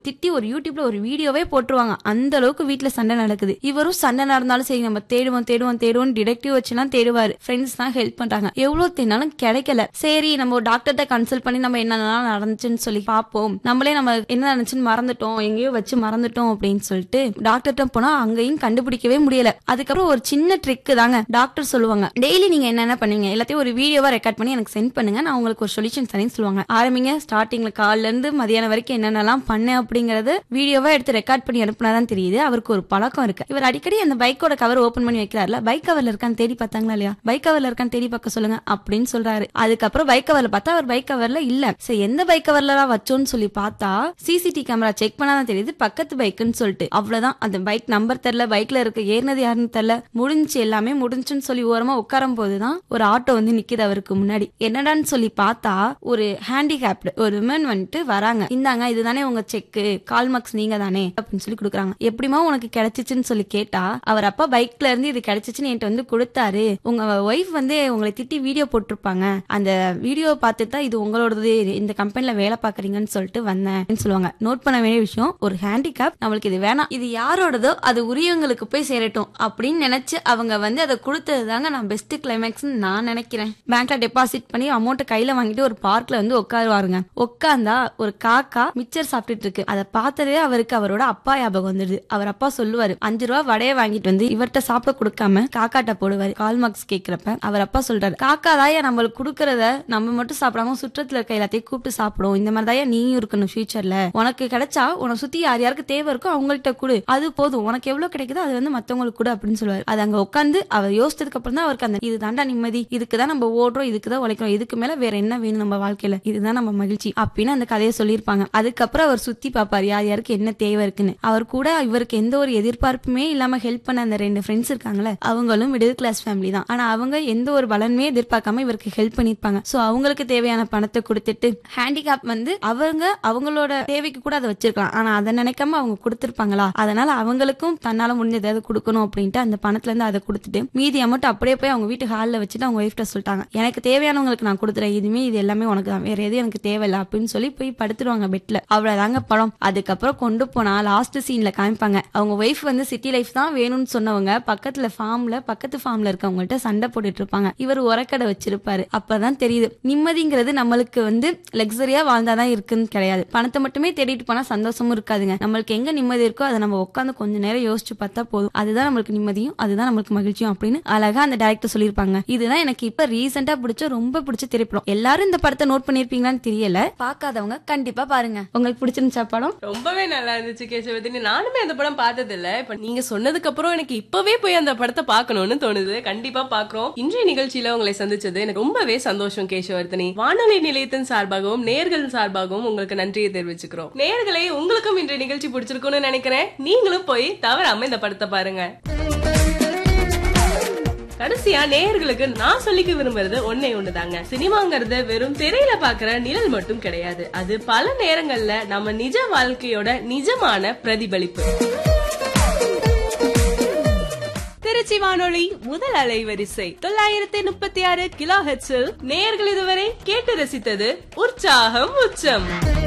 திட்டி ஒரு யூடியூப்ல ஒரு வீடியோவே போட்டுருவாங்க அந்த அளவுக்கு வீட்ல சண்டை நடக்குது இவரும் சண்டை நடந்தாலும் சரி நம்ம தேடுவோம் தேடுவோம் தேடுவோம் டிடெக்டிவ் வச்சுலாம் தேடுவாரு ஃப்ரெண்ட்ஸ் தான் ஹெல்ப் பண்றாங்க எவ்வளவு தேடினாலும் கிடைக்கல சரி நம்ம ஒரு டாக்டர்கிட்ட கன்சல்ட் பண்ணி நம்ம என்னென்னலாம் நடந்துச்சுன்னு சொல்லி பார்ப்போம் நம்மளே நம்ம என்ன நடந்துச்சுன்னு மறந்துட்டோம் எங்கேயோ வச்சு மறந்துட்டோம் அப்படின்னு சொல்லிட்டு டாக்டர்கிட்ட போனா அங்கேயும் கண்டுபிடிக்கவே முடியல அதுக்கப்புறம் ஒரு சின்ன ட்ரிக் தாங்க டாக்டர் சொல்லுவாங்க டெய்லி நீங்க என்னென்ன பண்ணுவீங்க எல்லாத்தையும் ஒரு வீடியோவா ரெக்கார்ட் பண்ணி எனக்கு சென்ட் பண்ணுங்க நான் உங்களுக்கு ஒரு சொல்யூஷன் தரேன்னு சொல்லுவாங்க ஆரம்பிங்க ஸ்டார்டிங்ல கால்ல இருந்து மதியானம் வரைக்கும் என்னென்னலாம் பண்ணேன் அப்படிங்கறது வீடியோவா எடுத்து ரெக்கார்ட் பண்ணி அனுப்புனாதான் தெரியுது அவருக்கு ஒரு பழக்கம் இருக்கு இவர் அடிக்கடி அந்த பைக்கோட கவர் ஓபன் பண்ணி வைக்கிறாருல பைக் கவர்ல இருக்கான்னு தேடி பார்த்தாங்களா இல்லையா பைக் கவர்ல இருக்கான்னு தேடி பார்க்க சொல்லுங்க அப்படின்னு சொல்றாரு அதுக்கப்புறம் பைக் கவர்ல பார்த்தா அவர் பைக் கவர்ல இல்ல சரி எந்த பைக் கவர்ல வச்சோன்னு சொல்லி பார்த்தா சிசிடி கேமரா செக் பண்ணாதான் தெரியுது பக்கத்து பைக்குன்னு சொல்லிட்டு அவ்வளவுதான் அந்த பைக் நம்பர் தெரியல பைக்ல இருக்க ஏறினது யாருன்னு தெரியல முடிஞ்சு எல்லாமே முடிஞ்சுன்னு சொல்லி ஓரமா உட்காரும் போதுதான் ஒரு ஆட்டோ வந்து நிக்குது அவருக்கு முன்னாடி என்னடான்னு சொல்லி பார்த்தா ஒரு ஹேண்டிகேப்டு ஒரு விமன் வந்துட்டு வராங்க இந்தாங்க இதுதானே உங்க செக்கு கால் மார்க்ஸ் நீங்க தானே அப்படின்னு சொல்லி கொடுக்குறாங்க எப்படிமா உனக்கு கிடைச்சிச்சுன்னு சொல்லி கேட்டா அவர் அப்பா பைக்ல இருந்து இது கிடைச்சிச்சுன்னு என்கிட்ட வந்து கொடுத்தாரு உங்க ஒய்ஃப் வந்து உங்களை திட்டி வீடியோ போட்டிருப்பாங்க அந்த வீடியோ பார்த்துட்டு தான் இது உங்களோடது இந்த கம்பெனில வேலை பாக்குறீங்கன்னு சொல்லிட்டு வந்தேன் சொல்லுவாங்க நோட் பண்ண வேண்டிய விஷயம் ஒரு ஹேண்டிகேப் நம்மளுக்கு இது வேணாம் இது யாரோடதோ அது உரியவங்களுக்கு போய் சேரட்டும் அப்படின்னு நினைச்சு அவங்க வந்து அதை கொடுத்தது தாங்க நான் பெஸ்ட் கிளைமேக்ஸ் நான் நினைக்கிறேன் பேங்க்ல டெபாசிட் பண்ணி அமௌண்ட் கையில வாங்கிட்டு ஒரு பார்க்ல வந்து உட்காருவாருங்க உட்காந்தா ஒரு காக்கா மிச்சர் சாப்பிட்டுட்டு இருக்கு அதை பார்த்ததே அவருக்கு அவரோட அப்பா ஞாபகம் வந்துடுது அவர் அப்பா சொல்லுவாரு அஞ்சு ரூபா வடையை வாங்கிட்டு வந்து இவர்கிட்ட சாப்பிட கொடுக்காம காக்காட்ட போடுவாரு கால் மார்க்ஸ் கேக்குறப்ப அவர் அப்பா சொல்றாரு காக்கா தாயா நம்மளுக்கு கொடுக்கறத நம்ம மட்டும் சாப்பிடாம சுற்றத்துல இருக்க எல்லாத்தையும் கூப்பிட்டு சாப்பிடும் இந்த மாதிரி தாயா நீயும் இருக்கணும் ஃபியூச்சர்ல உனக்கு கிடைச்சா உன சுத்தி யார் யாருக்கு தேவை இருக்கோ அவங்கள்ட்ட கொடு அது போதும் உனக்கு எவ்வளவு கிடைக்குதோ அது வந்து மத்தவங்களுக்கு கொடு அப்படின்னு சொல்லுவாரு அது அங்க உட்காந்து அவர் யோசிச்சதுக்கு அப்புறம் தான் அவருக்கு அந்த இது தாண்டா நிம்மதி இதுக்கு தான் நம்ம ஓடுறோம் இதுக்கு தான் உழைக்கிறோம் இதுக்கு மேல வேற என்ன வேணும் நம்ம வாழ்க்கையில இதுதான் நம்ம மகிழ்ச்சி அப்படின்னு அந்த கதையை சொல்லியிருப்பாங்க அதுக்கப்புறம் அவர் சுத்தி பார்ப்பாரு யார் யாருக்கு என்ன தேவை இருக்குன்னு அவர் கூட இவருக்கு எந்த ஒரு எதிர்பார்ப்புமே இல்லாம ஹெல்ப் பண்ண அந்த ரெண்டு ஃப்ரெண்ட்ஸ் இருக்காங்களே அவங்களும் மிடில் கிளாஸ் ஃபேமிலி தான் ஆனா அவங்க எந்த ஒரு பலனுமே எதிர்பார்க்காம இவருக்கு ஹெல்ப் பண்ணிருப்பாங்க சோ அவங்களுக்கு தேவையான பணத்தை கொடுத்துட்டு ஹேண்டிகேப் வந்து அவங்க அவங்களோட தேவைக்கு கூட அதை வச்சிருக்கலாம் ஆனா அதை நினைக்காம அவங்க கொடுத்திருப்பாங்களா அதனால அவங்களுக்கும் தன்னால முடிஞ்ச ஏதாவது கொடுக்கணும் அப்படின்ட்டு அந்த பணத்துல இருந்து அதை கொடுத்துட்டு மீதி அமௌண்ட் அப்படியே போய் அவங்க வீட்டு ஹாலில் வச்சுட்டு அவங்க ஒய்ஃப்ட்ட சொல்லிட்டாங்க எனக்கு தேவையானவங்களுக்கு நான் கொடுத்துறேன் இதுமே இது எல்லாமே உனக்கு தான் வேற எதுவும் எனக்கு தேவையில்ல அப்படின்னு சொல்லி போய் படுத்துருவாங்க பெட்ல அவ்வளவுதாங்க படம் அதுக்கப்புறம் கொண்டு போனா லாஸ்ட் சீன்ல காமிப்பாங்க அவங்க ஒய்ஃப் வந்து சிட்டி லைஃப் தான் வேணும்னு சொன்னவங்க பக்கத்துல ஃபார்ம்ல பக்கத்து ஃபார்ம்ல இருக்கவங்கள்ட்ட சண்டை போட்டுட்டு இருப்பாங்க இவர் உரக்கடை வச்சிருப்பாரு அப்பதான் தெரியுது நிம்மதிங்கிறது நம்மளுக்கு வந்து லக்ஸரியா வாழ்ந்தாதான் இருக்குன்னு கிடையாது பணத்தை மட்டுமே தேடிட்டு போனா சந்தோஷமும் இருக்காதுங்க நம்மளுக்கு எங்க நிம்மதி இருக்கோ அதை நம்ம உட்காந்து கொஞ்ச நேரம் யோசிச்சு பார்த்தா போதும் அதுதான் நம்மளுக்கு நிம்மதியும் அதுதான் நம்மளுக்கு மகிழ்ச்சியும் அப்படின்னு அழகா அந்த டேரக்டர் சொல்லியிருப்பாங்க இதுதான் எனக்கு இப்ப ரீசெண்டா பிடிச்ச ரொம்ப பிடிச்ச திரைப்படம் எல்லாரும் இந்த படத்தை நோட் பண்ணிருப்பீங்களான்னு தெரியல பார்க்காதவங்க கண்டிப்பா பாருங்க உங்களுக்கு பிடிச்சிருந்துச்சா படம் ரொம்பவே நல்லா இருந்துச்சு கேசவதினி நானுமே அந்த படம் பார்த்தது இல்ல இப்ப நீங்க சொன்னதுக்கு அப்புறம் எனக்கு இப்பவே போய் அந்த படத்தை பார்க்கணும்னு தோணுது கண்டிப்பா பாக்குறோம் இன்றைய நிகழ்ச்சியில உங்களை சந்திச்சது எனக்கு ரொம்பவே சந்தோஷம் கேசவர்த்தனி வானொலி நிலையத்தின் சார்பாகவும் நேர்கள் சார்பாகவும் உங்களுக்கு நன்றியை தெரிவிச்சுக்கிறோம் நேர்களே உங்களுக்கும் இன்றைய நிகழ்ச்சி பிடிச்சிருக்கும்னு நினைக்கிறேன் நீங்களும் போய் தவறாம இந்த படத்தை பாருங்க கடைசியா நேயர்களுக்கு நான் சொல்லிக்க விரும்புறது ஒன்னே ஒண்ணுதாங்க சினிமாங்கிறது வெறும் திரையில பாக்குற நிழல் மட்டும் கிடையாது அது பல நேரங்கள்ல நம்ம நிஜ வாழ்க்கையோட நிஜமான பிரதிபலிப்பு திருச்சி வானொலி முதல் அலைவரிசை தொள்ளாயிரத்தி முப்பத்தி ஆறு கிலோ ஹெட்ஸில் நேயர்கள் இதுவரை கேட்டு ரசித்தது உற்சாகம் உச்சம்